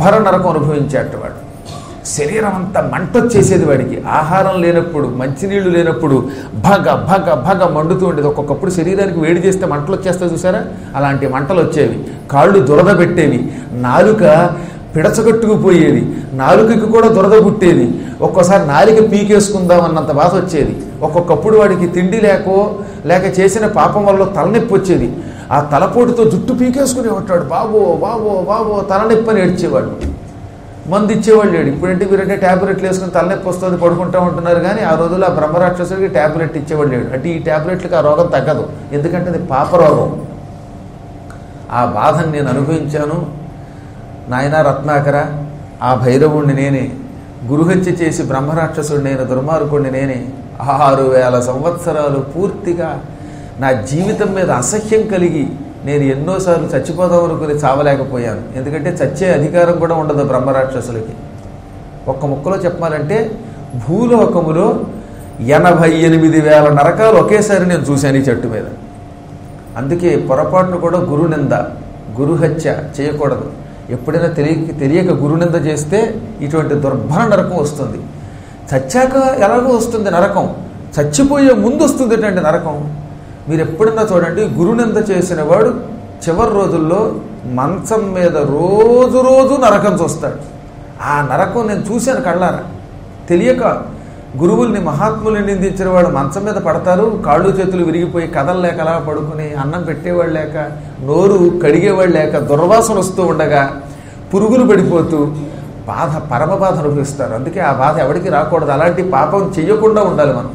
దుర్భర నరకం అనుభవించేట వాడు శరీరం అంతా మంట వచ్చేసేది వాడికి ఆహారం లేనప్పుడు మంచినీళ్లు లేనప్పుడు భగ భగ భగ మండుతూ ఉండేది ఒక్కొక్కప్పుడు శరీరానికి వేడి చేస్తే మంటలు వచ్చేస్తాయి చూసారా అలాంటి మంటలు వచ్చేవి కాళ్ళు దురద పెట్టేవి నాలుక పిడచగట్టుకుపోయేది నాలుకకి కూడా దురద పుట్టేది ఒక్కోసారి నాలిక పీకేసుకుందాం అన్నంత బాధ వచ్చేది ఒక్కొక్కప్పుడు వాడికి తిండి లేకో లేక చేసిన పాపం వల్ల తలనొప్పి వచ్చేది ఆ తలపోటుతో జుట్టు పీకేసుకుని ఉంటాడు బాబో బాబో బాబో తలనొప్పి అని ఏడ్చేవాడు మందు ఇచ్చేవాళ్ళు లేడు ఇప్పుడంటే వీరంటే ట్యాబ్లెట్లు వేసుకుని తలనొప్పి వస్తుంది పడుకుంటా ఉంటున్నారు కానీ ఆ రోజుల్లో ఆ బ్రహ్మరాక్షసుడికి ట్యాబ్లెట్ ఇచ్చేవాళ్ళు లేడు అంటే ఈ ట్యాబ్లెట్లకు ఆ రోగం తగ్గదు ఎందుకంటే అది పాపరోగం ఆ బాధను నేను అనుభవించాను నాయన రత్నాకర ఆ భైరవుణ్ణి నేనే గురుహత్య చేసి బ్రహ్మరాక్షసుడు నేను దుర్మార్గుణ్ణి నేనే ఆరు వేల సంవత్సరాలు పూర్తిగా నా జీవితం మీద అసహ్యం కలిగి నేను ఎన్నోసార్లు చచ్చిపోదాం అనుకుని చావలేకపోయాను ఎందుకంటే చచ్చే అధికారం కూడా ఉండదు బ్రహ్మరాక్షసులకి ఒక్క ముక్కలో చెప్పాలంటే భూలోకములో ఎనభై ఎనిమిది వేల నరకాలు ఒకేసారి నేను చూశాను ఈ చెట్టు మీద అందుకే పొరపాటును కూడా గురునింద గురుహత్య చేయకూడదు ఎప్పుడైనా తెలియక తెలియక గురునింద చేస్తే ఇటువంటి దుర్భర నరకం వస్తుంది చచ్చాక ఎలాగో వస్తుంది నరకం చచ్చిపోయే ముందు వస్తుంది ఏంటంటే నరకం మీరు ఎప్పుడన్నా చూడండి గురునింద చేసిన వాడు చివరి రోజుల్లో మంచం మీద రోజు రోజు నరకం చూస్తాడు ఆ నరకం నేను చూశాను కళ్ళారా తెలియక గురువుల్ని మహాత్ముల్ని నిందించిన వాడు మంచం మీద పడతారు కాళ్ళు చేతులు విరిగిపోయి కథలు లేక అలా పడుకుని అన్నం పెట్టేవాళ్ళు లేక నోరు కడిగేవాళ్ళు లేక దుర్వాసన వస్తూ ఉండగా పురుగులు పడిపోతూ బాధ పరమ బాధ అనుభవిస్తారు అందుకే ఆ బాధ ఎవరికి రాకూడదు అలాంటి పాపం చెయ్యకుండా ఉండాలి మనం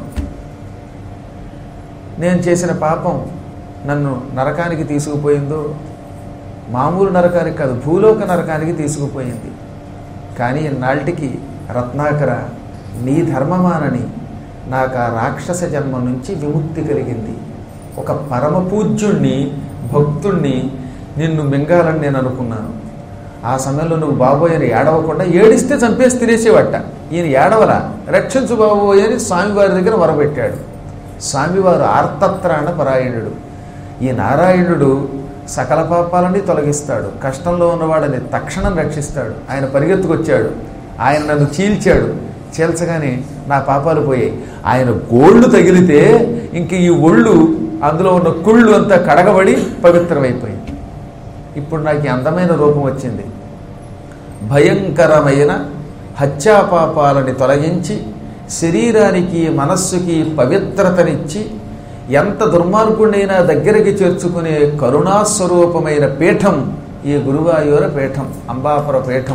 నేను చేసిన పాపం నన్ను నరకానికి తీసుకుపోయిందో మామూలు నరకానికి కాదు భూలోక నరకానికి తీసుకుపోయింది కానీ ఇన్నాళ్ళకి రత్నాకర నీ ధర్మమానని నాకు ఆ రాక్షస జన్మ నుంచి విముక్తి కలిగింది ఒక పరమ పూజ్యుణ్ణి భక్తుణ్ణి నిన్ను మింగాలని నేను అనుకున్నాను ఆ సమయంలో నువ్వు బాబోయ్ అని ఏడవకుండా ఏడిస్తే చంపేసి తినేసేవట ఈయన ఏడవలా రక్షించు బాబోయ్ అని స్వామివారి దగ్గర వరబెట్టాడు స్వామివారు ఆర్తత్రాణ పరాయణుడు ఈ నారాయణుడు సకల పాపాలని తొలగిస్తాడు కష్టంలో ఉన్నవాడని తక్షణం రక్షిస్తాడు ఆయన పరిగెత్తుకొచ్చాడు ఆయన నన్ను చీల్చాడు చీల్చగానే నా పాపాలు పోయాయి ఆయన గోళ్ళు తగిలితే ఇంక ఈ ఒళ్ళు అందులో ఉన్న కుళ్ళు అంతా కడగబడి పవిత్రమైపోయింది ఇప్పుడు నాకు ఈ అందమైన రూపం వచ్చింది భయంకరమైన హత్యాపాపాలని తొలగించి శరీరానికి మనస్సుకి పవిత్రతనిచ్చి ఎంత దుర్మార్గుడైనా దగ్గరికి చేర్చుకునే కరుణాస్వరూపమైన పీఠం ఈ గురువాయూర పీఠం అంబాపుర పీఠం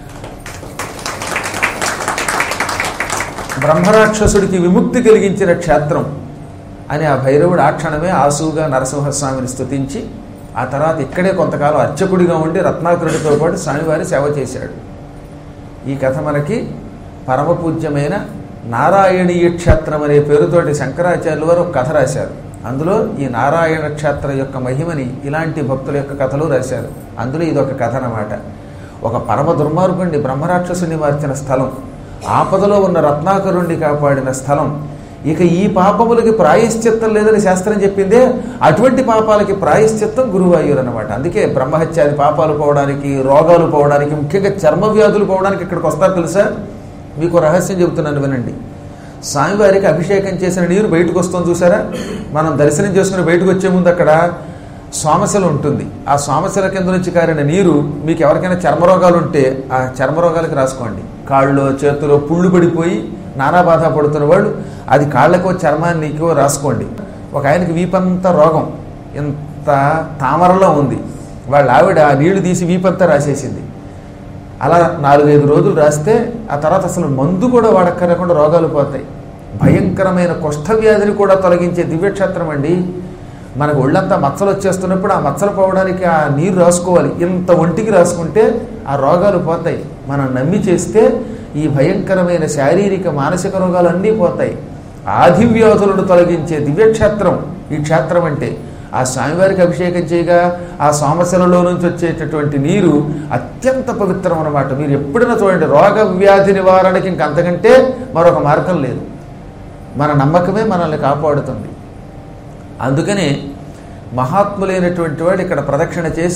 బ్రహ్మరాక్షసుడికి విముక్తి కలిగించిన క్షేత్రం అని ఆ భైరవుడు ఆ క్షణమే ఆసుగా నరసింహస్వామిని స్తుతించి ఆ తర్వాత ఇక్కడే కొంతకాలం అర్చకుడిగా ఉండి రత్నాకరుడితో పాటు స్వామివారి సేవ చేశాడు ఈ కథ మనకి పరమపూజ్యమైన నారాయణీయ క్షేత్రం అనే పేరుతోటి శంకరాచార్యుల వారు ఒక కథ రాశారు అందులో ఈ నారాయణ క్షేత్ర యొక్క మహిమని ఇలాంటి భక్తుల యొక్క కథలు రాశారు అందులో ఇది ఒక కథ అన్నమాట ఒక పరమ దుర్మార్గుణ్ణి బ్రహ్మరాక్షసుని మార్చిన స్థలం ఆపదలో ఉన్న రత్నాకరుణ్ణి కాపాడిన స్థలం ఇక ఈ పాపములకి ప్రాయశ్చిత్తం లేదని శాస్త్రం చెప్పిందే అటువంటి పాపాలకి ప్రాయశ్చిత్తం గురువాయూరు అనమాట అందుకే బ్రహ్మహత్యాది పాపాలు పోవడానికి రోగాలు పోవడానికి ముఖ్యంగా చర్మ వ్యాధులు పోవడానికి ఇక్కడికి వస్తారు తెలుసా మీకు రహస్యం చెబుతున్నాను వినండి స్వామివారికి అభిషేకం చేసిన నీరు బయటకు వస్తుంది చూసారా మనం దర్శనం చేసుకుని బయటకు వచ్చే ముందు అక్కడ సోమశల ఉంటుంది ఆ సోమశల కింద నుంచి కారిన నీరు మీకు ఎవరికైనా చర్మరోగాలు ఉంటే ఆ చర్మరోగాలకు రాసుకోండి కాళ్ళు చేతులు పుళ్ళు పడిపోయి నానా బాధ పడుతున్న వాళ్ళు అది కాళ్ళకో చర్మానికో రాసుకోండి ఒక ఆయనకి వీపంతా రోగం ఇంత తామరలో ఉంది వాళ్ళ ఆవిడ ఆ నీళ్లు తీసి వీపంతా రాసేసింది అలా నాలుగైదు రోజులు రాస్తే ఆ తర్వాత అసలు మందు కూడా వాడక్కర్లేకుండా రోగాలు పోతాయి భయంకరమైన కుష్ఠవ్యాధిని కూడా తొలగించే దివ్యక్షేత్రం అండి మనకు ఒళ్ళంతా మచ్చలు వచ్చేస్తున్నప్పుడు ఆ మచ్చలు పోవడానికి ఆ నీరు రాసుకోవాలి ఇంత ఒంటికి రాసుకుంటే ఆ రోగాలు పోతాయి మనం నమ్మి చేస్తే ఈ భయంకరమైన శారీరక మానసిక రోగాలు అన్నీ పోతాయి ఆది వ్యాధులను తొలగించే దివ్యక్షేత్రం ఈ క్షేత్రం అంటే ఆ స్వామివారికి అభిషేకం చేయగా ఆ సోమశలలో నుంచి వచ్చేటటువంటి నీరు అత్యంత పవిత్రం అన్నమాట మీరు ఎప్పుడైనా చూడండి రోగ వ్యాధి నివారణకి ఇంకంతకంటే మరొక మార్గం లేదు మన నమ్మకమే మనల్ని కాపాడుతుంది అందుకనే మహాత్ములైనటువంటి వాడు ఇక్కడ ప్రదక్షిణ చేసి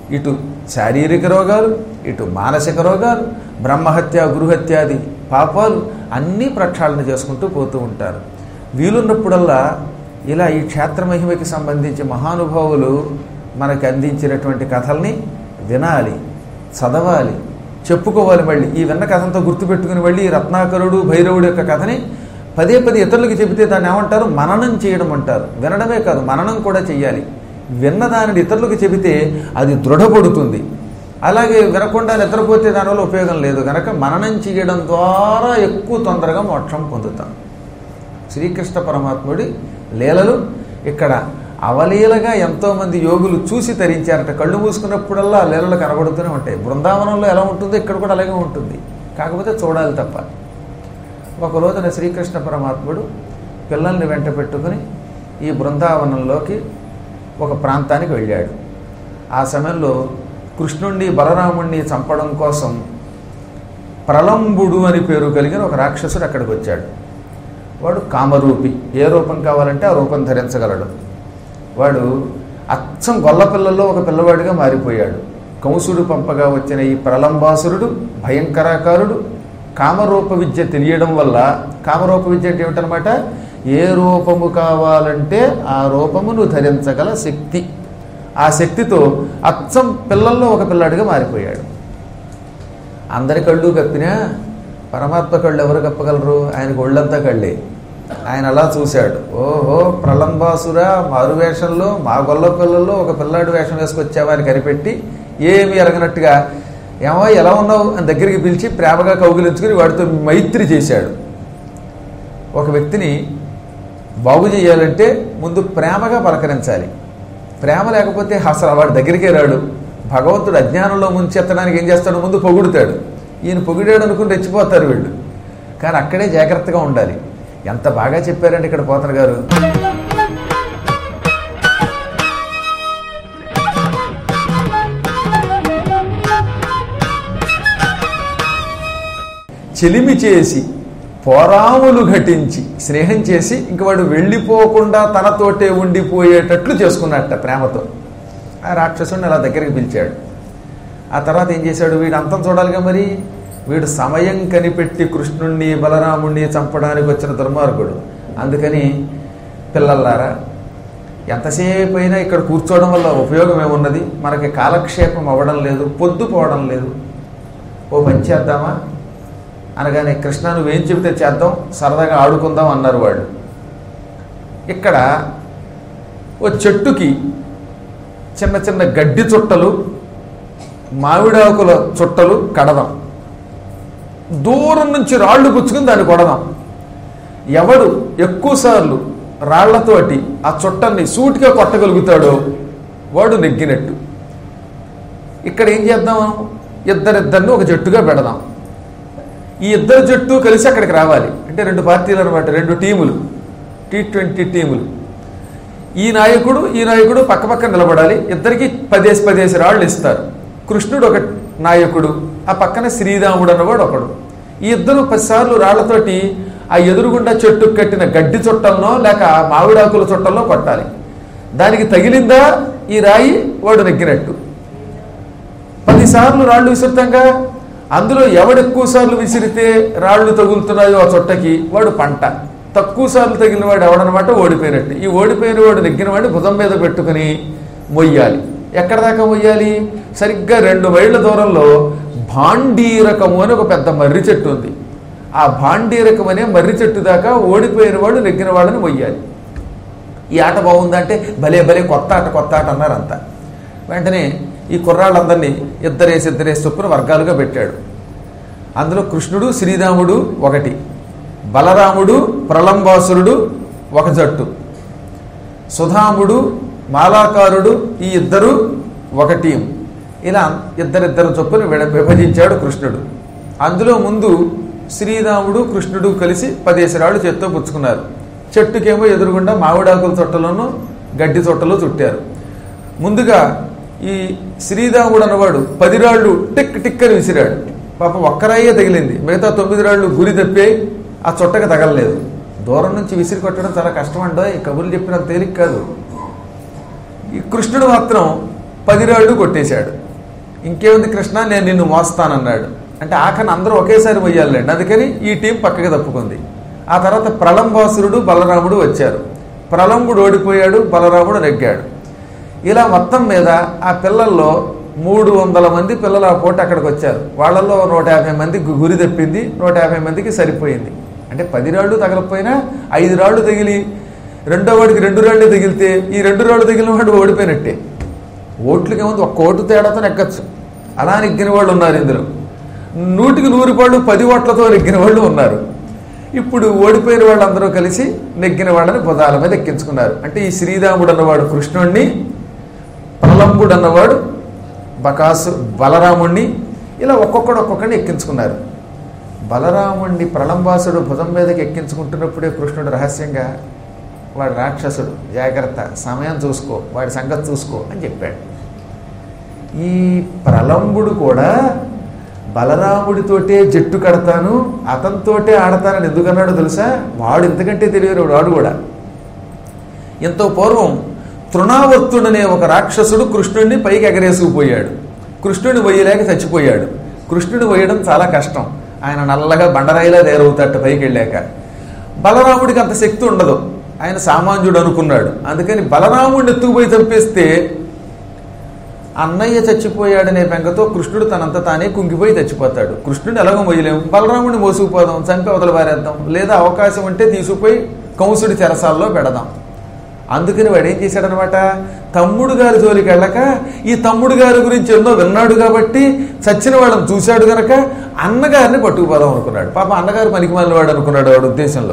ఇటు శారీరక రోగాలు ఇటు మానసిక రోగాలు బ్రహ్మహత్య గృహత్యాది పాపాలు అన్నీ ప్రక్షాళన చేసుకుంటూ పోతూ ఉంటారు వీలున్నప్పుడల్లా ఇలా ఈ క్షేత్ర మహిమకి సంబంధించి మహానుభావులు మనకి అందించినటువంటి కథల్ని వినాలి చదవాలి చెప్పుకోవాలి మళ్ళీ ఈ విన్న కథంతో గుర్తుపెట్టుకుని మళ్ళీ ఈ రత్నాకరుడు భైరవుడు యొక్క కథని పదే పదే ఇతరులకు చెబితే దాన్ని ఏమంటారు మననం చేయడం అంటారు వినడమే కాదు మననం కూడా చెయ్యాలి విన్నదానిని ఇతరులకు చెబితే అది దృఢపడుతుంది అలాగే వినకుండా నిద్రపోతే దానివల్ల ఉపయోగం లేదు కనుక మననం చేయడం ద్వారా ఎక్కువ తొందరగా మోక్షం పొందుతాం శ్రీకృష్ణ పరమాత్ముడి లీలలు ఇక్కడ అవలీలగా ఎంతోమంది యోగులు చూసి తరించారట కళ్ళు మూసుకున్నప్పుడల్లా ఆ లీలలు కనబడుతూనే ఉంటాయి బృందావనంలో ఎలా ఉంటుందో ఇక్కడ కూడా అలాగే ఉంటుంది కాకపోతే చూడాలి తప్ప ఒక రోజున శ్రీకృష్ణ పరమాత్ముడు పిల్లల్ని వెంట పెట్టుకుని ఈ బృందావనంలోకి ఒక ప్రాంతానికి వెళ్ళాడు ఆ సమయంలో కృష్ణుణ్ణి బలరాముణ్ణి చంపడం కోసం ప్రలంబుడు అని పేరు కలిగిన ఒక రాక్షసుడు అక్కడికి వచ్చాడు వాడు కామరూపి ఏ రూపం కావాలంటే ఆ రూపం ధరించగలడు వాడు అచ్చం గొల్ల పిల్లల్లో ఒక పిల్లవాడిగా మారిపోయాడు కంసుడు పంపగా వచ్చిన ఈ ప్రలంబాసురుడు భయంకరాకారుడు కామరూప విద్య తెలియడం వల్ల కామరూప విద్య అంటే ఏమిటనమాట ఏ రూపము కావాలంటే ఆ రూపమును ధరించగల శక్తి ఆ శక్తితో అచ్చం పిల్లల్లో ఒక పిల్లాడిగా మారిపోయాడు అందరి కళ్ళు కప్పినా పరమాత్మ కళ్ళు ఎవరు కప్పగలరు ఆయనకు ఒళ్ళంతా కళ్ళే ఆయన అలా చూశాడు ఓహో ప్రలంబాసుర మారు వేషంలో మా గొల్ల పిల్లల్లో ఒక పిల్లాడి వేషం వేసుకొచ్చావా అని కనిపెట్టి ఏమి ఎరగనట్టుగా ఏమో ఎలా ఉన్నావు అని దగ్గరికి పిలిచి ప్రేమగా కౌగిలించుకుని వాడితో మైత్రి చేశాడు ఒక వ్యక్తిని బాగు చేయాలంటే ముందు ప్రేమగా పలకరించాలి ప్రేమ లేకపోతే అసలు వాడి దగ్గరికే రాడు భగవంతుడు అజ్ఞానంలో ముంచెత్తడానికి ఏం చేస్తాడు ముందు పొగుడుతాడు ఈయన పొగిడాడు అనుకుని రెచ్చిపోతారు వీళ్ళు కానీ అక్కడే జాగ్రత్తగా ఉండాలి ఎంత బాగా చెప్పారండి ఇక్కడ పోతన గారు చెలిమి చేసి పోరాములు ఘటించి స్నేహం చేసి ఇంక వాడు వెళ్ళిపోకుండా తనతోటే ఉండిపోయేటట్లు చేసుకున్నట్ట ప్రేమతో ఆ రాక్షసుడిని అలా దగ్గరికి పిలిచాడు ఆ తర్వాత ఏం చేశాడు వీడు అంతం చూడాలిగా మరి వీడు సమయం కనిపెట్టి కృష్ణుణ్ణి బలరాముణ్ణి చంపడానికి వచ్చిన దుర్మార్గుడు అందుకని పిల్లల్లారా ఎంతసేపు అయినా ఇక్కడ కూర్చోవడం వల్ల ఉపయోగం ఏమున్నది మనకి కాలక్షేపం అవ్వడం లేదు పొద్దు పోవడం లేదు ఓ పని చేద్దామా అనగానే కృష్ణ నువ్వేం చెబితే చేద్దాం సరదాగా ఆడుకుందాం అన్నారు వాళ్ళు ఇక్కడ ఓ చెట్టుకి చిన్న చిన్న గడ్డి చుట్టలు మామిడాకుల చుట్టలు కడదాం దూరం నుంచి రాళ్ళు గుచ్చుకుని దాన్ని కొడదాం ఎవడు ఎక్కువసార్లు రాళ్లతోటి ఆ చుట్టల్ని సూటిగా కొట్టగలుగుతాడో వాడు నెగ్గినట్టు ఇక్కడ ఏం చేద్దాం ఇద్దరిద్దరిని ఒక జట్టుగా పెడదాం ఈ ఇద్దరు జట్టు కలిసి అక్కడికి రావాలి అంటే రెండు పార్టీలు అనమాట రెండు టీములు టీ ట్వంటీ టీములు ఈ నాయకుడు ఈ నాయకుడు పక్క పక్కన నిలబడాలి ఇద్దరికి పదేసి పదేసి రాళ్ళు ఇస్తారు కృష్ణుడు ఒక నాయకుడు ఆ పక్కన శ్రీరాముడు అన్నవాడు ఒకడు ఈ ఇద్దరు పదిసార్లు రాళ్లతోటి ఆ ఎదురుగుండా చెట్టు కట్టిన గడ్డి చుట్టలనో లేక మామిడాకుల చుట్టల్లో కొట్టాలి దానికి తగిలిందా ఈ రాయి వాడు నెగ్గినట్టు పదిసార్లు రాళ్ళు విసురుతాంగా అందులో ఎవడెక్కువ సార్లు విసిరితే రాళ్ళు తగులుతున్నాయో ఆ చుట్టకి వాడు పంట తక్కువ సార్లు తగిలిన వాడు ఎవడనమాట ఓడిపోయినట్టు ఈ ఓడిపోయిన వాడు నెగ్గిన వాడిని భుజం మీద పెట్టుకుని మొయ్యాలి ఎక్కడ దాకా మొయ్యాలి సరిగ్గా రెండు మైళ్ళ దూరంలో భాండీరకము అని ఒక పెద్ద మర్రి చెట్టు ఉంది ఆ భాండీరకం అనే మర్రి చెట్టు దాకా ఓడిపోయిన వాడు నెగ్గిన వాళ్ళని మొయ్యాలి ఈ ఆట బాగుందంటే భలే భలే కొత్త ఆట కొత్త ఆట అన్నారంతా వెంటనే ఈ కుర్రాళ్ళందరినీ ఇద్దరేసి ఇద్దరేసి చొప్పున వర్గాలుగా పెట్టాడు అందులో కృష్ణుడు శ్రీరాముడు ఒకటి బలరాముడు ప్రలంబాసురుడు ఒక జట్టు సుధాముడు మాలాకారుడు ఈ ఇద్దరు ఒక టీం ఇలా ఇద్దరిద్దరు చొప్పున విడ- విభజించాడు కృష్ణుడు అందులో ముందు శ్రీరాముడు కృష్ణుడు కలిసి పదేసి రాళ్ళు చేత్తో పుచ్చుకున్నారు చెట్టుకేమో ఎదురుగుండా మామిడాకుల తొట్టలోనూ గడ్డి తొట్టలో చుట్టారు ముందుగా ఈ శ్రీరాముడు అన్నవాడు పది రాళ్ళు టిక్ టిక్ అని విసిరాడు పాపం ఒక్కరాయే తగిలింది మిగతా తొమ్మిది రాళ్ళు గురి తప్పే ఆ చుట్టకు తగలలేదు దూరం నుంచి విసిరి కొట్టడం చాలా కష్టం అండో ఈ కబుర్లు చెప్పినంత తేలిక కాదు ఈ కృష్ణుడు మాత్రం పది రాళ్ళు కొట్టేశాడు ఇంకేముంది కృష్ణ నేను నిన్ను మోస్తానన్నాడు అంటే ఆఖరిని అందరూ ఒకేసారి మొయ్యాలండి అందుకని ఈ టీం పక్కకి తప్పుకుంది ఆ తర్వాత ప్రళంబాసురుడు బలరాముడు వచ్చారు ప్రళంబుడు ఓడిపోయాడు బలరాముడు నెగ్గాడు ఇలా మొత్తం మీద ఆ పిల్లల్లో మూడు వందల మంది పిల్లలు ఆ పూట అక్కడికి వచ్చారు వాళ్ళల్లో నూట యాభై మందికి గురి తప్పింది నూట యాభై మందికి సరిపోయింది అంటే పది రాళ్ళు తగలకపోయినా ఐదు రాళ్ళు తగిలి రెండో వాడికి రెండు రాళ్ళు తగిలితే ఈ రెండు రాళ్ళు తగిలిన వాడు ఓడిపోయినట్టే ఓట్లకి ఏముంది ఒక్క ఓటు తేడాతో నెగ్గచ్చు అలా నెగ్గిన వాళ్ళు ఉన్నారు ఇందులో నూటికి నూరు వాళ్ళు పది ఓట్లతో నెగ్గిన వాళ్ళు ఉన్నారు ఇప్పుడు ఓడిపోయిన వాళ్ళందరూ కలిసి నెగ్గిన వాళ్ళని పదాల మీద ఎక్కించుకున్నారు అంటే ఈ శ్రీరాముడు అన్నవాడు కృష్ణుణ్ణి ప్రలంబుడు అన్నవాడు బకాసు బలరాముణ్ణి ఇలా ఒక్కొక్కడు ఒక్కొక్కడిని ఎక్కించుకున్నారు బలరాముణ్ణి ప్రళంబాసుడు భుజం మీదకి ఎక్కించుకుంటున్నప్పుడే కృష్ణుడు రహస్యంగా వాడు రాక్షసుడు జాగ్రత్త సమయం చూసుకో వాడి సంగతి చూసుకో అని చెప్పాడు ఈ ప్రలంబుడు కూడా బలరాముడితోటే జట్టు కడతాను అతనితోటే ఆడతానని ఎందుకన్నాడో తెలుసా వాడు ఇంతకంటే తెలియరు వాడు కూడా ఎంతో పూర్వం తృణావర్తుడనే ఒక రాక్షసుడు కృష్ణుడిని పైకి ఎగరేసుకుపోయాడు కృష్ణుడిని వయ్యలేక చచ్చిపోయాడు కృష్ణుడిని వయ్యడం చాలా కష్టం ఆయన నల్లగా బండరాయిలా తయారవుతాట పైకి వెళ్ళాక బలరాముడికి అంత శక్తి ఉండదు ఆయన సామాన్యుడు అనుకున్నాడు అందుకని బలరాముడిని ఎత్తుకుపోయి చంపేస్తే అన్నయ్య చచ్చిపోయాడనే బెంగతో కృష్ణుడు తనంత తానే కుంగిపోయి చచ్చిపోతాడు కృష్ణుడు ఎలాగో మొయ్యలేము బలరాముడిని మోసుకుపోదాం చంపి అవతల పారేద్దాం లేదా అవకాశం ఉంటే తీసుకుపోయి కంసుడి చెరసాల్లో పెడదాం అందుకని వాడు ఏం చేశాడనమాట తమ్ముడు గారి జోలికి వెళ్ళక ఈ తమ్ముడు గారి గురించి ఎన్నో విన్నాడు కాబట్టి చచ్చిన వాళ్ళని చూశాడు గనక అన్నగారిని పట్టుకుపోదాం అనుకున్నాడు పాప అన్నగారు పనికి వాడు అనుకున్నాడు వాడు ఉద్దేశంలో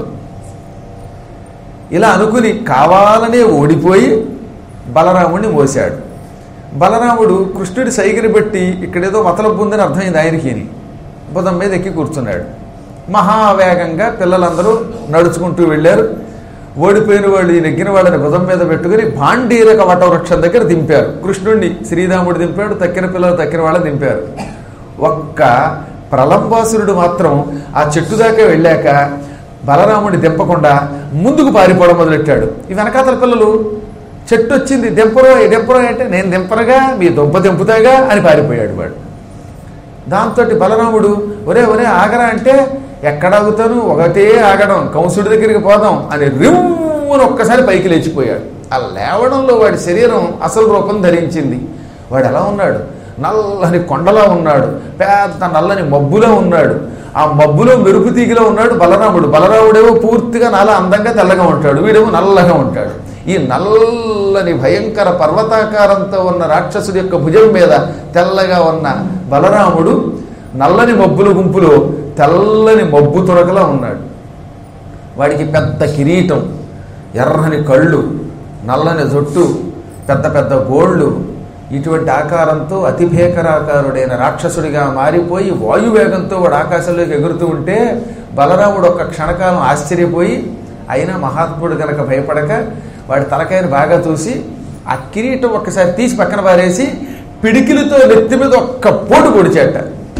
ఇలా అనుకుని కావాలనే ఓడిపోయి బలరాముడిని మోశాడు బలరాముడు కృష్ణుడి సైకిని బట్టి ఇక్కడేదో మతలబు ఉందని అర్థమైంది ఆయనకి అని. బుధం మీద ఎక్కి కూర్చున్నాడు మహావేగంగా పిల్లలందరూ నడుచుకుంటూ వెళ్ళారు ఓడిపోయిన వాళ్ళు ఈ నెగ్గిన వాళ్ళని భుజం మీద పెట్టుకుని భాండీరక వటవృక్షం దగ్గర దింపారు కృష్ణుడిని శ్రీరాముడు దింపాడు తక్కిన పిల్లలు తక్కిన వాళ్ళని దింపారు ఒక్క ప్రలంబాసురుడు మాత్రం ఆ చెట్టు దాకా వెళ్ళాక బలరాముడిని దింపకుండా ముందుకు పారిపోవడం మొదలెట్టాడు ఈ వెనకాతల పిల్లలు చెట్టు వచ్చింది దింపరో దింపరో అంటే నేను దింపరగా మీ దుంప దింపుతాగా అని పారిపోయాడు వాడు దాంతో బలరాముడు ఒరే ఒరే ఆగరా అంటే ఎక్కడ ఆగుతాను ఒకటే ఆగడం కంసుడి దగ్గరికి పోదాం అని రిమ్మును ఒక్కసారి పైకి లేచిపోయాడు ఆ లేవడంలో వాడి శరీరం అసలు రూపం ధరించింది వాడు ఎలా ఉన్నాడు నల్లని కొండలా ఉన్నాడు పెద్ద నల్లని మబ్బులో ఉన్నాడు ఆ మబ్బులో మెరుపు తీగిలో ఉన్నాడు బలరాముడు బలరాముడేమో పూర్తిగా నల్ల అందంగా తెల్లగా ఉంటాడు వీడేమో నల్లగా ఉంటాడు ఈ నల్లని భయంకర పర్వతాకారంతో ఉన్న రాక్షసుడి యొక్క భుజం మీద తెల్లగా ఉన్న బలరాముడు నల్లని మబ్బుల గుంపులో తెల్లని మబ్బు తొరకలా ఉన్నాడు వాడికి పెద్ద కిరీటం ఎర్రని కళ్ళు నల్లని జుట్టు పెద్ద పెద్ద గోళ్ళు ఇటువంటి ఆకారంతో అతి భీకరాకారుడైన రాక్షసుడిగా మారిపోయి వాయువేగంతో వాడు ఆకాశంలోకి ఎగురుతూ ఉంటే బలరాముడు ఒక్క క్షణకాలం ఆశ్చర్యపోయి అయినా మహాత్ముడు గనక భయపడక వాడి తలకాయని బాగా చూసి ఆ కిరీటం ఒక్కసారి తీసి పక్కన పారేసి పిడికిలతో నెత్తి మీద ఒక్క పోటు పొడిచేట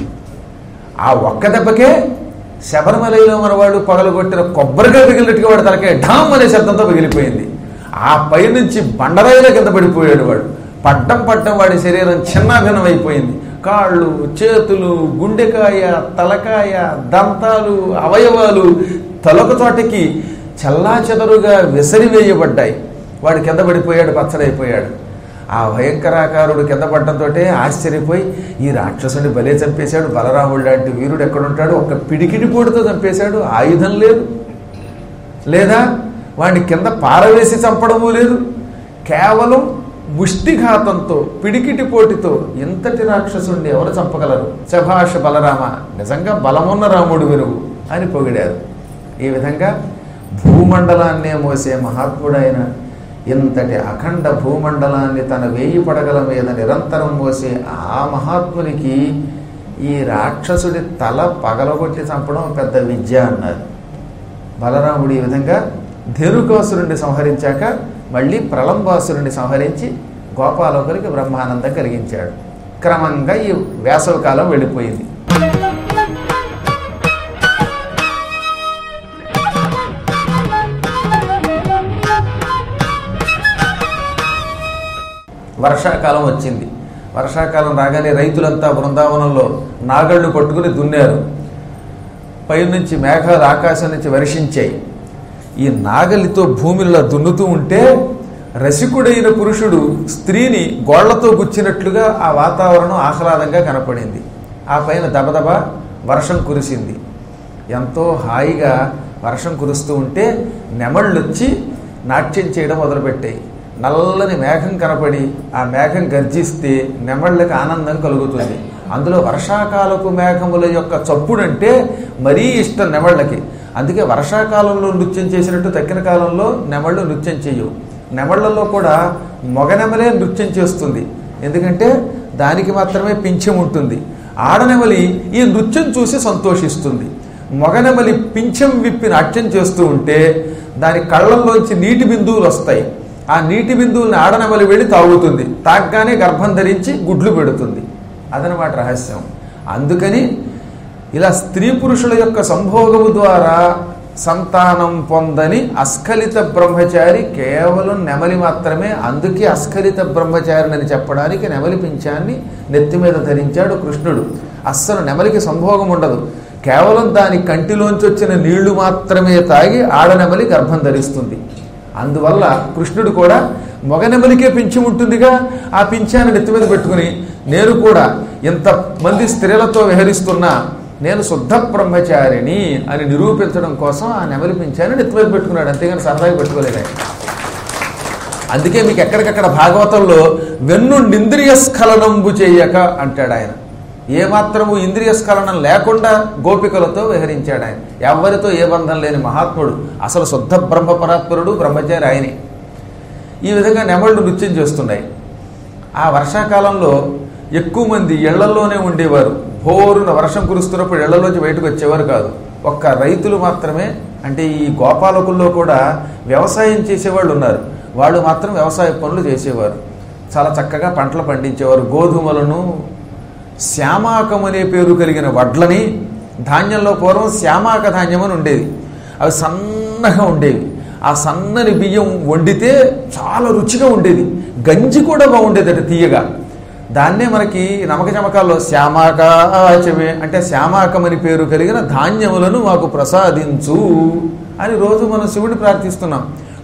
ఆ ఒక్క దెబ్బకే శబరిమలలో మనవాడు పగలగొట్టిన కొబ్బరిగా పిగిలినట్టుగా వాడు తలకాయ ఢామ్ అనే శబ్దంతో పగిలిపోయింది ఆ పైనుంచి బండరాయిల కింద పడిపోయాడు వాడు పడ్డం పడ్డం వాడి శరీరం చిన్నాభిన్నమైపోయింది కాళ్ళు చేతులు గుండెకాయ తలకాయ దంతాలు అవయవాలు తలొక చోటకి చల్లాచెదరుగా విసరివేయబడ్డాయి వాడు కింద పడిపోయాడు పచ్చడైపోయాడు ఆ భయంకరాకారుడు కింద పడడంతో ఆశ్చర్యపోయి ఈ రాక్షసుని బలే చంపేశాడు బలరాముడు లాంటి వీరుడు ఎక్కడుంటాడు ఒక పిడికిడి పోటుతో చంపేశాడు ఆయుధం లేదు లేదా వాడిని కింద పారవేసి చంపడము లేదు కేవలం ముష్టిఘాతంతో పిడికిటి పోటీతో ఇంతటి రాక్షసుణ్ణి ఎవరు చంపగలరు శభాష బలరామ నిజంగా బలమున్న రాముడు వినువు అని పొగిడారు ఈ విధంగా భూమండలాన్నే మోసే మహాత్ముడైన ఇంతటి అఖండ భూమండలాన్ని తన వేయి పడగల మీద నిరంతరం మోసే ఆ మహాత్మునికి ఈ రాక్షసుడి తల పగలగొట్టి చంపడం పెద్ద విద్య అన్నారు బలరాముడు ఈ విధంగా ధేనుకాసురుణ్ణి సంహరించాక మళ్ళీ ప్రళంబాసురుణ్ణి సంహరించి గోపాలకులకి బ్రహ్మానందం కలిగించాడు క్రమంగా ఈ వేసవి కాలం వెళ్ళిపోయింది వర్షాకాలం వచ్చింది వర్షాకాలం రాగానే రైతులంతా బృందావనంలో నాగళ్ళు పట్టుకుని దున్నారు పైనుంచి మేఘాలు ఆకాశం నుంచి వర్షించాయి ఈ నాగలితో భూమిలో దున్నుతూ ఉంటే రసికుడైన పురుషుడు స్త్రీని గోళ్లతో గుచ్చినట్లుగా ఆ వాతావరణం ఆహ్లాదంగా కనపడింది ఆ పైన దబదబ వర్షం కురిసింది ఎంతో హాయిగా వర్షం కురుస్తూ ఉంటే నెమళ్ళొచ్చి నాట్యం చేయడం మొదలుపెట్టాయి నల్లని మేఘం కనపడి ఆ మేఘం గర్జిస్తే నెమళ్ళకి ఆనందం కలుగుతుంది అందులో వర్షాకాలపు మేఘముల యొక్క చప్పుడంటే మరీ ఇష్టం నెమళ్ళకి అందుకే వర్షాకాలంలో నృత్యం చేసినట్టు తక్కిన కాలంలో నెమళ్ళు నృత్యం చేయవు నెమళ్లలో కూడా మొగనెమలే నృత్యం చేస్తుంది ఎందుకంటే దానికి మాత్రమే పింఛం ఉంటుంది ఆడనెమలి ఈ నృత్యం చూసి సంతోషిస్తుంది మొగనెమలి పింఛం విప్పి నాట్యం చేస్తూ ఉంటే దాని కళ్ళల్లోంచి నీటి బిందువులు వస్తాయి ఆ నీటి బిందువుల్ని ఆడనెమలి వెళ్ళి తాగుతుంది తాగ్గానే గర్భం ధరించి గుడ్లు పెడుతుంది అదనమాట రహస్యం అందుకని ఇలా స్త్రీ పురుషుల యొక్క సంభోగము ద్వారా సంతానం పొందని అస్ఖలిత బ్రహ్మచారి కేవలం నెమలి మాత్రమే అందుకే అస్ఖలిత బ్రహ్మచారిని చెప్పడానికి నెమలి పింఛాన్ని నెత్తి మీద ధరించాడు కృష్ణుడు అస్సలు నెమలికి సంభోగం ఉండదు కేవలం దాని కంటిలోంచి వచ్చిన నీళ్లు మాత్రమే తాగి ఆడనెమలి గర్భం ధరిస్తుంది అందువల్ల కృష్ణుడు కూడా మొగనెమలికే పింఛం ఉంటుందిగా ఆ పింఛాన్ని నెత్తి మీద పెట్టుకుని నేను కూడా ఇంతమంది స్త్రీలతో విహరిస్తున్నా నేను శుద్ధ బ్రహ్మచారిని అని నిరూపించడం కోసం ఆ నెమలి పింఛాన్ని నెత్తి మీద పెట్టుకున్నాడు అంతేగాని సరదాగా పెట్టుకోలేదు ఆయన అందుకే మీకు ఎక్కడికక్కడ భాగవతంలో వెన్నుండి ఇంద్రియ స్ఖలనంబు చేయక అంటాడు ఆయన ఏమాత్రము ఇంద్రియ స్ఖలనం లేకుండా గోపికలతో విహరించాడు ఆయన ఎవరితో ఏ బంధం లేని మహాత్ముడు అసలు శుద్ధ బ్రహ్మ పరాత్పరుడు బ్రహ్మచారి ఆయనే ఈ విధంగా నెమళ్ళు నృత్యం చేస్తున్నాయి ఆ వర్షాకాలంలో ఎక్కువ మంది ఇళ్లలోనే ఉండేవారు భోరున వర్షం కురుస్తున్నప్పుడు ఇళ్లలోంచి బయటకు వచ్చేవారు కాదు ఒక్క రైతులు మాత్రమే అంటే ఈ గోపాలకుల్లో కూడా వ్యవసాయం చేసేవాళ్ళు ఉన్నారు వాళ్ళు మాత్రం వ్యవసాయ పనులు చేసేవారు చాలా చక్కగా పంటలు పండించేవారు గోధుమలను శ్యామాకం అనే పేరు కలిగిన వడ్లని ధాన్యంలో పూర్వం శ్యామాక ధాన్యం అని ఉండేది అవి సన్నగా ఉండేవి ఆ సన్నని బియ్యం వండితే చాలా రుచిగా ఉండేది గంజి కూడా బాగుండేది అటు తీయగా దాన్నే మనకి నమక చమకాల్లో శ్యామాకాచమే అంటే శ్యామాకమని పేరు కలిగిన ధాన్యములను మాకు ప్రసాదించు అని రోజు మనం శివుడిని ప్రార్థిస్తున్నాం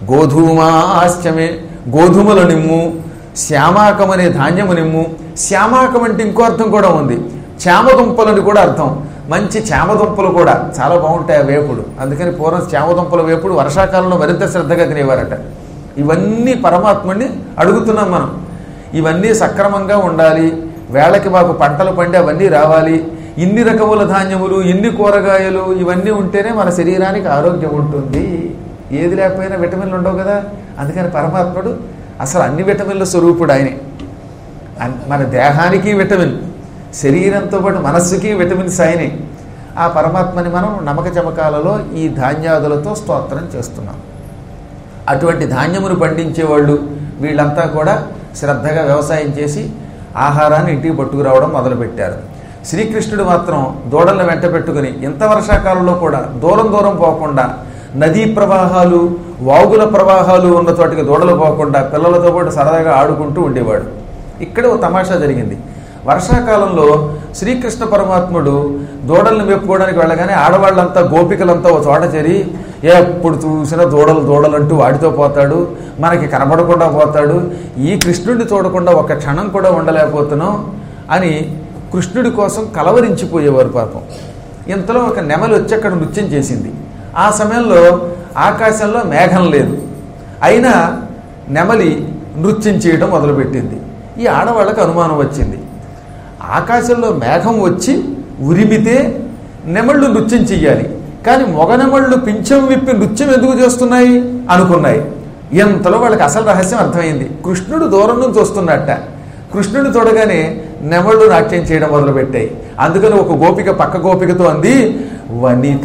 గోధుమాశ్చమే గోధుమల నిమ్ము శ్యామాకం అనే ధాన్యము నిమ్ము శ్యామాకం అంటే ఇంకో అర్థం కూడా ఉంది చామదుంపలని కూడా అర్థం మంచి చామదుంపలు కూడా చాలా బాగుంటాయి ఆ వేపుడు అందుకని పూర్వం చామదుంపల వేపుడు వర్షాకాలంలో మరింత శ్రద్ధగా తినేవారట ఇవన్నీ పరమాత్మని అడుగుతున్నాం మనం ఇవన్నీ సక్రమంగా ఉండాలి వేళకి మాకు పంటలు పండి అవన్నీ రావాలి ఇన్ని రకముల ధాన్యములు ఇన్ని కూరగాయలు ఇవన్నీ ఉంటేనే మన శరీరానికి ఆరోగ్యం ఉంటుంది ఏది లేకపోయినా విటమిన్లు ఉండవు కదా అందుకని పరమాత్ముడు అసలు అన్ని విటమిన్ల స్వరూపుడు ఆయనే అన్- మన దేహానికి విటమిన్ శరీరంతో పాటు మనస్సుకి విటమిన్స్ ఆయనే ఆ పరమాత్మని మనం నమక చమకాలలో ఈ ధాన్యాదులతో స్తోత్రం చేస్తున్నాం అటువంటి ధాన్యమును పండించేవాళ్ళు వీళ్ళంతా కూడా శ్రద్ధగా వ్యవసాయం చేసి ఆహారాన్ని ఇంటికి పట్టుకురావడం మొదలుపెట్టారు శ్రీకృష్ణుడు మాత్రం దూడలను వెంట పెట్టుకుని ఇంత వర్షాకాలంలో కూడా దూరం దూరం పోకుండా నదీ ప్రవాహాలు వాగుల ప్రవాహాలు ఉన్న చోటికి దూడలు పోకుండా పిల్లలతో పాటు సరదాగా ఆడుకుంటూ ఉండేవాడు ఇక్కడ ఓ తమాషా జరిగింది వర్షాకాలంలో శ్రీకృష్ణ పరమాత్ముడు దూడల్ని మెప్పుకోవడానికి వెళ్ళగానే ఆడవాళ్ళంతా గోపికలంతా ఓ చోట చేరి ఎప్పుడు చూసినా దూడలు దూడలు అంటూ వాడితో పోతాడు మనకి కనబడకుండా పోతాడు ఈ కృష్ణుడిని చూడకుండా ఒక క్షణం కూడా ఉండలేకపోతున్నాం అని కృష్ణుడి కోసం కలవరించిపోయేవారు పాపం ఇంతలో ఒక నెమలి వచ్చి అక్కడ నృత్యం చేసింది ఆ సమయంలో ఆకాశంలో మేఘం లేదు అయినా నెమలి నృత్యం చేయడం మొదలుపెట్టింది ఈ ఆడవాళ్ళకి అనుమానం వచ్చింది ఆకాశంలో మేఘం వచ్చి ఉరిమితే నెమళ్ళు నృత్యం చెయ్యాలి కానీ మొగనెమళ్ళు పింఛం విప్పి నృత్యం ఎందుకు చేస్తున్నాయి అనుకున్నాయి ఎంతలో వాళ్ళకి అసలు రహస్యం అర్థమైంది కృష్ణుడు దూరం నుంచి వస్తున్నట్ట కృష్ణుడు చూడగానే నెమళ్ళు నాట్యం చేయడం మొదలుపెట్టాయి అందుకని ఒక గోపిక పక్క గోపికతో అంది వనిత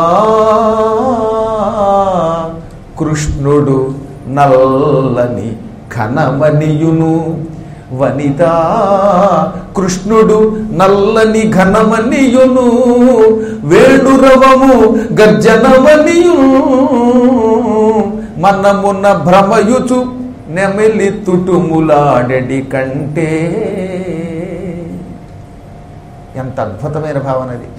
కృష్ణుడు నల్లని ఘనమనియును వనిత కృష్ణుడు నల్లని ఘనమనియును వేణురవము గర్జనమనియు మనమున్న భ్రమయుచు నెమిలి తుటుములాడెడి కంటే ఎంత అద్భుతమైన భావన అది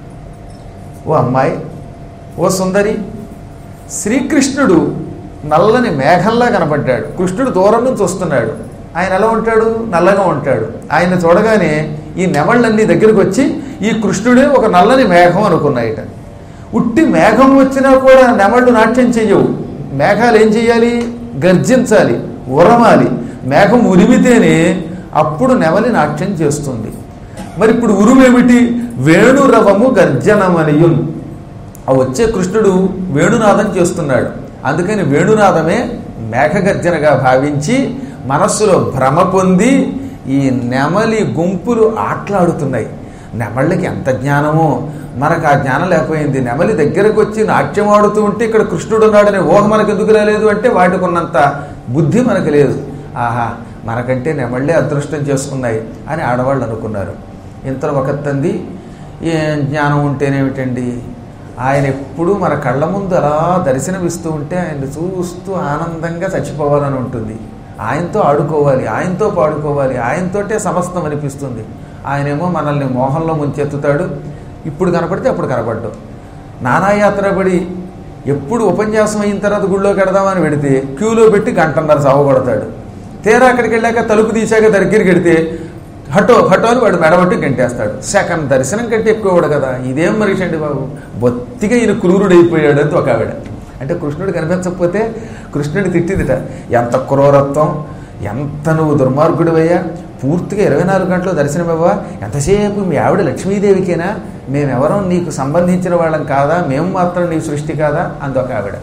ఓ అమ్మాయి ఓ సుందరి శ్రీకృష్ణుడు నల్లని మేఘంలా కనపడ్డాడు కృష్ణుడు దూరం నుంచి వస్తున్నాడు ఆయన ఎలా ఉంటాడు నల్లగా ఉంటాడు ఆయన చూడగానే ఈ నెమళ్ళన్నీ దగ్గరికి వచ్చి ఈ కృష్ణుడే ఒక నల్లని మేఘం అనుకున్నాయిట ఉట్టి మేఘం వచ్చినా కూడా నెమళ్ళు నాట్యం చెయ్యవు మేఘాలు ఏం చెయ్యాలి గర్జించాలి ఉరమాలి మేఘం ఉరిమితేనే అప్పుడు నెమలి నాట్యం చేస్తుంది మరి ఇప్పుడు ఉరుమేమిటి వేణురవము గర్జనమనియుం ఆ వచ్చే కృష్ణుడు వేణునాదం చేస్తున్నాడు అందుకని వేణునాదమే మేఘగర్జనగా భావించి మనస్సులో భ్రమ పొంది ఈ నెమలి గుంపులు ఆటలాడుతున్నాయి నెమళ్ళకి ఎంత జ్ఞానమో మనకు ఆ జ్ఞానం లేకపోయింది నెమలి దగ్గరకు వచ్చి నాట్యం ఆడుతూ ఉంటే ఇక్కడ కృష్ణుడు ఉన్నాడనే ఊహ మనకు ఎందుకు రాలేదు అంటే వాటికి ఉన్నంత బుద్ధి మనకు లేదు ఆహా మనకంటే నెమళ్ళే అదృష్టం చేసుకున్నాయి అని ఆడవాళ్ళు అనుకున్నారు ఇంతలో ఒక తంది ఏం జ్ఞానం ఉంటేనేమిటండి ఆయన ఎప్పుడూ మన కళ్ళ ముందు అలా దర్శనమిస్తూ ఉంటే ఆయన చూస్తూ ఆనందంగా చచ్చిపోవాలని ఉంటుంది ఆయనతో ఆడుకోవాలి ఆయనతో పాడుకోవాలి ఆయనతోటే సమస్తం అనిపిస్తుంది ఆయనేమో మనల్ని మోహంలో ముంచెత్తుతాడు ఇప్పుడు కనపడితే అప్పుడు కనపడ్డు నానాయాత్ర పడి ఎప్పుడు ఉపన్యాసం అయిన తర్వాత గుళ్ళో కడదామని పెడితే క్యూలో పెట్టి గంటన్నర సావగొడతాడు తీరా అక్కడికి వెళ్ళాక తలుపు తీశాక దగ్గరికి వెడితే హటో హటో అని వాడు మెడబట్టి గంటేస్తాడు సెకండ్ దర్శనం కంటే ఎక్కువ కూడా కదా ఇదేం మనిషి అండి బాబు బొత్తిగా ఈయన క్రూరుడైపోయాడు అని ఒక ఆవిడ అంటే కృష్ణుడు కనిపించకపోతే కృష్ణుడి తిట్టిందిట ఎంత క్రూరత్వం ఎంత నువ్వు దుర్మార్గుడివయ్యా పూర్తిగా ఇరవై నాలుగు గంటలు దర్శనమివ్వా ఎంతసేపు మీ ఆవిడ లక్ష్మీదేవికేనా మేమెవరం నీకు సంబంధించిన వాళ్ళం కాదా మేము మాత్రం నీ సృష్టి కాదా అందొక ఆవిడ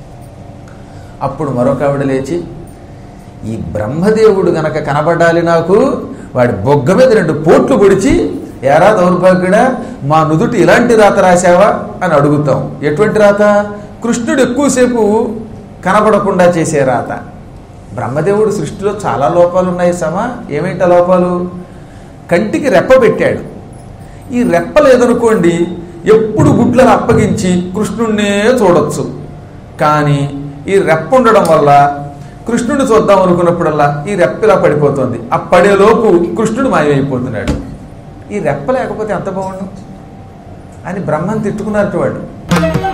అప్పుడు మరొక ఆవిడ లేచి ఈ బ్రహ్మదేవుడు గనక కనబడాలి నాకు వాడి బొగ్గ మీద రెండు పోట్లు పొడిచి ఎరా దౌర్భాగ్యుడా మా నుదుటి ఇలాంటి రాత రాశావా అని అడుగుతాం ఎటువంటి రాత కృష్ణుడు ఎక్కువసేపు కనబడకుండా చేసే రాత బ్రహ్మదేవుడు సృష్టిలో చాలా లోపాలు ఉన్నాయి సమా ఏమిటి ఆ లోపాలు కంటికి రెప్ప పెట్టాడు ఈ రెప్ప లేదనుకోండి ఎప్పుడు గుడ్లను అప్పగించి కృష్ణుణ్ణే చూడొచ్చు కానీ ఈ రెప్ప ఉండడం వల్ల కృష్ణుడిని చూద్దాం అనుకున్నప్పుడల్లా ఈ రెప్ప ఇలా పడిపోతుంది ఆ పడేలోపు కృష్ణుడు మాయమైపోతున్నాడు ఈ రెప్ప లేకపోతే ఎంత బాగుండు అని బ్రహ్మను తిట్టుకున్నారు వాడు